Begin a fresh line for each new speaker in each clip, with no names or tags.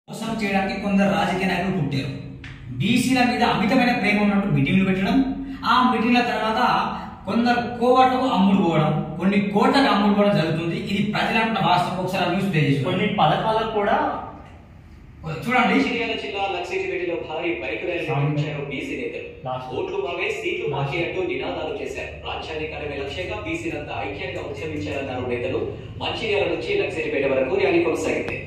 మోసం చేయడానికి కొందరు రాజకీయ నాయకులు పుట్టారు బీసీల మీద అమితమైన ప్రేమ ఉన్నట్టు మీటింగ్లు పెట్టడం ఆ మీటింగ్ల తర్వాత కొందరు కోవటకు అమ్ముడు పోవడం కొన్ని కోట్లకు అమ్ముడు పోవడం జరుగుతుంది ఇది ప్రజలంటున్న వాస్తవం ఒకసారి ఆ న్యూస్ ప్లే చేసి
కొన్ని పథకాలకు కూడా
చూడండి
మంచిర్యాల జిల్లా లక్ష్మీపేటలో భారీ బైక్ ర్యాలీ నిర్వహించారు బీసీ నేతలు
లాస్ట్.
ఓట్లు మావే సీట్లు మాకే అంటూ నినాదాలు చేశారు రాజ్యాన్ని కలవే లక్ష్యంగా బీసీలంతా ఐక్యంగా ఉద్యమించారన్నారు నేతలు మంచిర్యాల నుంచి లక్ష్మీపేట వరకు ర్యాలీ కొనసాగింది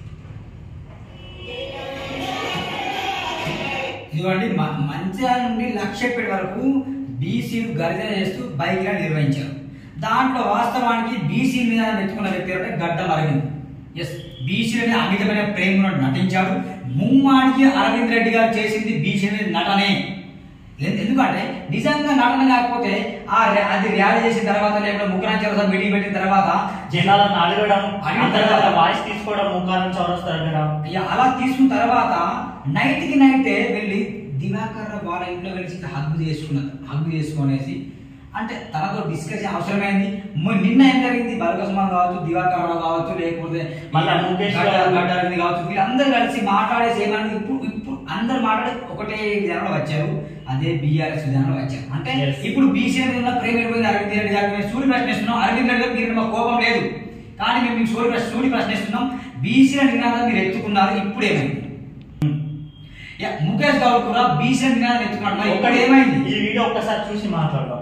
ఇదిగోండి మ- మంచిర్యాల నుండి లక్షపేట వరకు బీసీలు గర్జన చేస్తూ బైక్ ర్యాలీ నిర్వహించారు దాంట్లో వాస్తవానికి బీసీ మీద మెచ్చుకున్న వ్యక్తి అంటే గడ్డం అరవింద్ ఎస్ బీసీల మీద అమితమైన ప్రేమను నటించాడు ముమ్మాడికి అరవింద్ రెడ్డి గారు చేసింది బీసీ మీద నటనే ఎందు- ఎందుకంటే నిజంగా నటన కాకపోతే ఆ ర్యా- అది ర్యాలీ చేసిన తర్వాత లేకపోతే ముఖరాంచాల మీటింగ్ పెట్టిన తర్వాత
జనాలను అడగడం
అడిగిన
అందరి
తర్వాత
దగ్గర వాయిస్ తీసుకోవడం ముఖాలను చౌరస్తా దగ్గర
ఇక అలా తీసుకున్న తర్వాత నైట్ కి నైటే వెళ్ళి దివాకర్ రావు వాళ్ళ ఇంట్లో కలిసి హగ్గు చేసుకున్నది హగ్గు చేసుకునేసి అంటే తనతో డిస్కస్ అవసరమైంది మొ- నిన్న ఏం జరిగింది బలకస్మాన్ కావచ్చు దివాకర్ రావు కావచ్చు లేకపోతే
మళ్ళా ముఖేష్
గడ్డ-
గారు.
గడ్డారవింద్ కావచ్చు వీళ్ళందరూ కలిసి మాట్లాడేసి ఏమన్నా ఇప్పుడు ఇప్పుడు అందరు మాట్లాడి ఒకటే విధానంలో వచ్చారు అదే బీఆర్ఎస్ విధానంలో వచ్చారు అంటే
Yes.
ఇప్పుడు బీసీ మీద ఉన్న ప్రేమ ఎడిపోయింది అరవింద్ రెడ్డి గారి మీద సూర్య ప్రశ్నిస్తున్నాం అరవింద్ రెడ్డి గారు మీరు మాకు కోపం లేదు కానీ మేము మీకు సూర్య ప్రశ్న సూర్య ప్రశ్నిస్తున్నాం బీసీల నినాదం మీరు ఎత్తుకున్నారు ఇప్పుడు ఏమైంది యా, ముఖేష్ గౌడ్ కూడా బీసీల నినాదం ఎత్తుకున్నాడు మరి ఇప్పుడు
ఒకటి
ఏమైంది
ఈ వీడియో ఒక్కసారి చూసి మాట్లాడదాం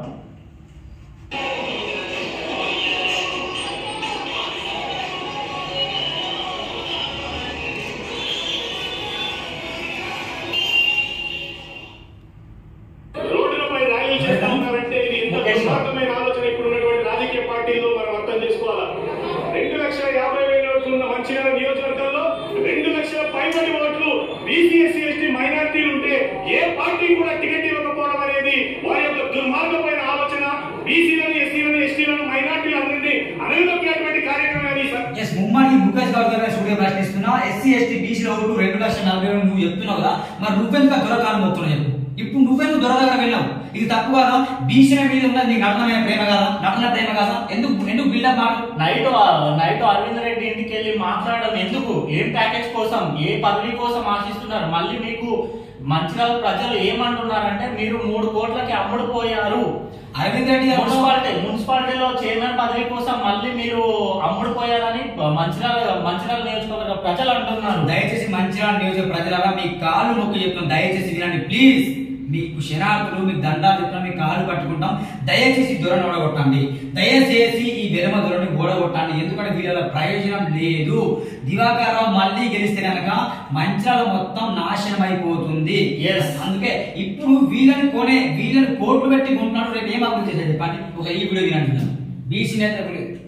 రోడ్డులపై ర్యాలీలు చేస్తా ఉన్నారంటే ఇది ఎంత
ముఖేష్ బాబు.
దుర్మార్గమైన ఆలోచన ఇప్పుడు ఉన్నటువంటి రాజకీయ పార్టీల్లో మనం అర్థం చేసుకోవాలా రెండు లక్షల యాభై వేల ఓట్లు ఉన్న మంచిర్యాల నియోజకవర్గంలో రెండు లక్షల పైబడి ఓట్లు బీసీ ఎస్సీ ఎస్టీ మైనార్టీలు ఉంటే ఏ పార్టీ కూడా టికెట్ ఇవ్వకపోవడం అనేది వారి యొక్క దుర్మార్గమైన ఆలోచన బీసీలను ఎస్సీలను ఎస్టీలను మైనార్టీలు అందరినీ అనగదొక్కేటువంటి కార్యక్రమం అది సార్
ఎస్ ముమ్మడి ముఖేష్ గౌడ్ గారి సూర్య ప్రశ్నిస్తున్నా ఎస్సీ ఎస్టీ బీసీల ఓట్లు రెండు లక్షల నలభై వేలు నువ్వు చెప్తున్నావు కదా మరి నువ్వెందుకు దొరకాలం మొత్తం చెప్పు ఇప్పుడు నువ్వెందుకు దొర దగ్గర వెళ్ళావు ఇది తప్పు కదా బీసీల మీద ఉన్న నీకు నటనమైన ప్రేమ కదా నటన ప్రేమ కదా ఎందుకు ఎందుకు బిల్డప్ మాట
నైట్ నైట్ అరవింద్ రెడ్డి ఇంటికి వెళ్ళి మాట్లాడడం ఎందుకు ఏం ప్యాకేజ్ కోసం ఏ పదవి కోసం ఆశిస్తున్నారు మళ్ళీ మీకు మంచిర్యాల ప్రజలు ఏమంటున్నారంటే మీరు మూడు కోట్లకి అమ్ముడుపోయారు
అరవింద్ రెడ్డి గారు
మున్సిపాలిటీ మున్సిపాలిటీలో చైర్మన్ పదవి కోసం మళ్ళీ మీరు అమ్ముడుపోయారని మంచిర్యాల మంచిర్యాల నియోజకవర్గ ప్రజలు అంటున్నారు
దయచేసి మంచిర్యాల నియోజక ప్రజలారా మీ కాళ్ళు నొక్కి చెప్తాం దయచేసి వినండి ప్లీజ్ మీకు శనార్థులు మీకు దండాలు చెప్తాం మీ కాళ్ళు పట్టుకుంటాం దయచేసి దూరం ఓడగొట్టండి దయచేసి ఈ వెలమ దూరాన్ని ఓడగొట్టండి ఎందుకంటే వీళ్ళ ప్రయోజనం లేదు దివాకర్ రావు మళ్ళీ గెలిస్తే కనుక మంచిర్యాల మొత్తం నాశనం అయిపోతుంది
Yes.
అందుకే ఇప్పుడు వీళ్ళని కొనే వీళ్ళని కోట్లు పెట్టి కొంటున్నాడు రేపు ఏం అభివృద్ధి చేశారు చెప్పండి ఒక ఈ వీడియో వినండి బీసీ నేత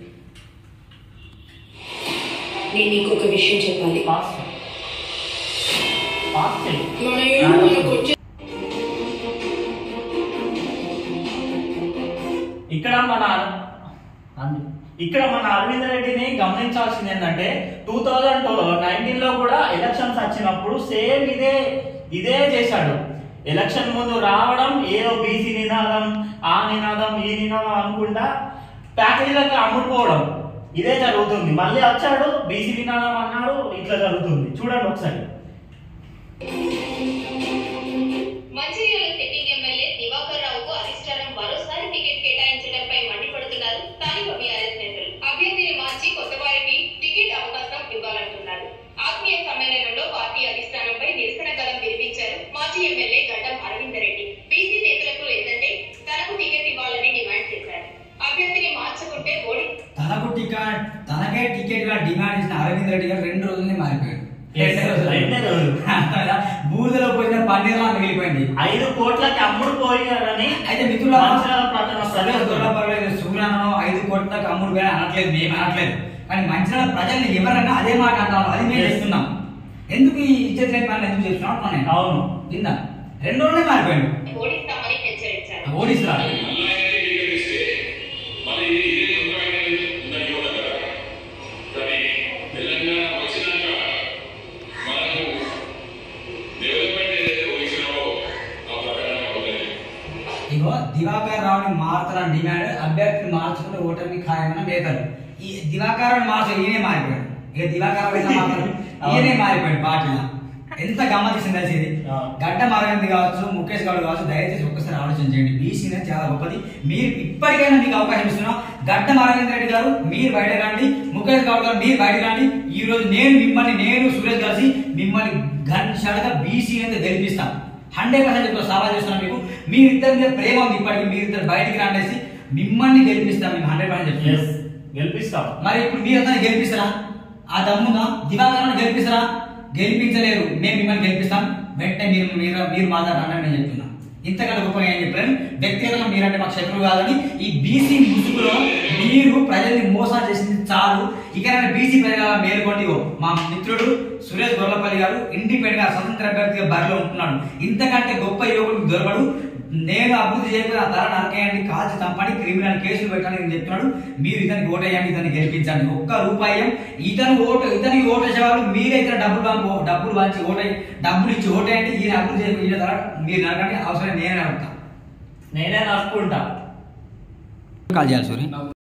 నేను నీకు ఒక విషయం చెప్పాలి
పాస్ పాస్ చేయి.
మన ఏడు మనకు వచ్చే
ఇక్కడ మన అంది. ఇక్కడ మన అరవింద్ రెడ్డిని గమనించాల్సింది ఏంటంటే టూ థౌజండ్ నైన్టీన్ లో కూడా ఎలక్షన్స్ వచ్చినప్పుడు సేమ్ ఇదే ఇదే చేశాడు ఎలక్షన్ ముందు రావడం ఏదో బీసీ నినాదం ఆ నినాదం ఈ నినాదం అనుకుంటా ప్యాకేజీలకు అమ్ముడుపోవడం ఇదే జరుగుతుంది మళ్ళీ వచ్చాడు బీసీ నినాదం అన్నాడు ఇట్లా జరుగుతుంది చూడండి ఒకసారి
మంచిర్యాల సిట్టింగ్ ఎమ్మెల్యే దివాకర్ రావుకు అధిష్టానం మరోసారి టికెట్ కేటాయించడంపై మండిపడుతున్నారు స్థానిక బీఆర్ఎస్ నేతలు అభ్యర్థిని మార్చి కొత్త వారికి టికెట్ అవకాశం ఇవ్వాలంటున్నారు ఆత్మీయ సమ్మేళనంలో పార్టీ అధిష్టానంపై నిరసన గలం వినిపించారు మాజీ ఎమ్మెల్యే గడ్డం అరవింద్ రెడ్డి బీసీ నేతలకు లేదంటే తనకు టికెట్ ఇవ్వాలని డిమాండ్ చేశారు అభ్యర్థిని మార్చుకుంటే ఓడి
తనకు టికెట్ తనకే టికెట్ గా డిమాండ్ ఇచ్చిన అరవింద్ రెడ్డి గారు రెండు రోజులనే మారిపోయాడు
Yes, రెండే రోజులు.
బూడిదలో పోయిన పన్నీర్లా మిగిలిపోయింది
ఐదు కోట్లకి అమ్ముడు పోయారని
అయితే మిత్రుల
మంచిర్యాల పట్టణ ప్రజలు
పర్లేదు సూర్యనో ఐదు కోట్లకు అమ్ముడు పోయిన అనట్లేదు మేము అనట్లేదు కానీ మంచిర్యాల ప్రజల్ని ఎవరన్నా అదే మాట అంటాం అది మేము
Yes.
చేస్తున్నాం ఎందుకు ఈ ఇజ్జత్ లేని పనులు ఎందుకు చేస్తున్నాం అంటున్నాను నేను.
అవును
విందా రెండు రోజులే మారిపోయాడు
ఓడిస్తామని హెచ్చరించారు
ఓడిస్తున్నాడు
తెలంగాణ వచ్చినాక మనము డెవలప్మెంట్ ఏదైతే ఊహించినామో ఆ ప్రకారం అవుతుంది
ఇగో దివాకర్ రావుని మార్చాలని డిమాండ్ అభ్యర్థిని మార్చుకుంటే ఓటమి ఖాయమని నేతలు ఈ దివాకర్ మార్చు ఈయనే మారిపోయాడు ఇక దివాకర్ రావు ఎట్లా మారుతాడు ఈయనే మారిపోయాడు పార్టీలో ఎంత గమ్మతిస్తుంది తెలిసి ఇది
ఆ.
గడ్డ అరవింద్ కావచ్చు ముఖేష్ గౌడ్ కావచ్చు దయచేసి ఒక్కసారి ఆలోచన చేయండి బీసీ అనేది చాలా గొప్పది మీరు ఇప్పటికైనా మీకు అవకాశం ఇస్తున్నా గడ్డ అరవింద్ రెడ్డి గారు మీరు బయట రండి ముఖేష్ గౌడ్ గారు మీరు బయట రండి ఈ రోజు నేను మిమ్మల్ని నేను సురేష్ కలిసి మిమ్మల్ని ఘంటగా బీసీ అనేది గెలిపిస్తాం హండ్రెడ్ పర్సెంట్ ఇప్పుడు సవాల్ చేస్తున్నాను మీకు మీరిద్దరి మీద ప్రేమ ఉంది ఇప్పటికి మీరిద్దరు బయటికి రాండేసి మిమ్మల్ని గెలిపిస్తాం మేము హండ్రెడ్ పర్సెంట్ చెప్తున్నాం
ఎస్ గెలిపిస్తాం
మరి ఇప్పుడు మీరంతా గెలిపిస్తారా ఆ దమ్ముగా దివాకరణ గెలిపిస్తారా గెలిపించలేరు మేము మిమ్మల్ని గెలిపిస్తాం వెంటనే మీరు మీరు మీరు మాట్లాడాలని నేను చెప్తున్నా ఇంతకంటే గొప్పగా ఏం చెప్పాను వ్యక్తిగతంగా మీరంటే మాకు శత్రువు కాదని ఈ బీసీ ముసుగులో మీరు ప్రజల్ని మోసం చేసింది చాలు ఇక బీసీ ప్రజల మేలుకోండి ఇగో మా మిత్రుడు సురేష్ గొర్లపల్లి గారు ఇండిపెండెంట్ గా స్వతంత్ర అభ్యర్థిగా బరిలో ఉంటున్నాడు ఇంతకంటే గొప్ప యువకుడు దొరకడు నేను అభివృద్ధి చేయకపోతే ఆ ధర నరకేయండి కాల్చి చంపండి క్రిమినల్ కేసులు పెట్టండి అని చెప్తున్నాడు మీరు ఇతనికి ఓటేయండి ఇతన్ని గెలిపించండి ఒక్క రూపాయి ఇతను ఓటు ఇతనికి ఓటు వేసేవాళ్ళు మీరే ఇతను డబ్బులు పంపు డబ్బులు పంచి ఓటే డబ్బులు ఇచ్చి ఓటేయండి ఈయన అభివృద్ధి చేయకపోతే ఈయన ధర మీరు నరకండి అవసరం నేనే నడుపుతా
నేనే నడుపుకుంటా
కాల్ చేయాలి సూరి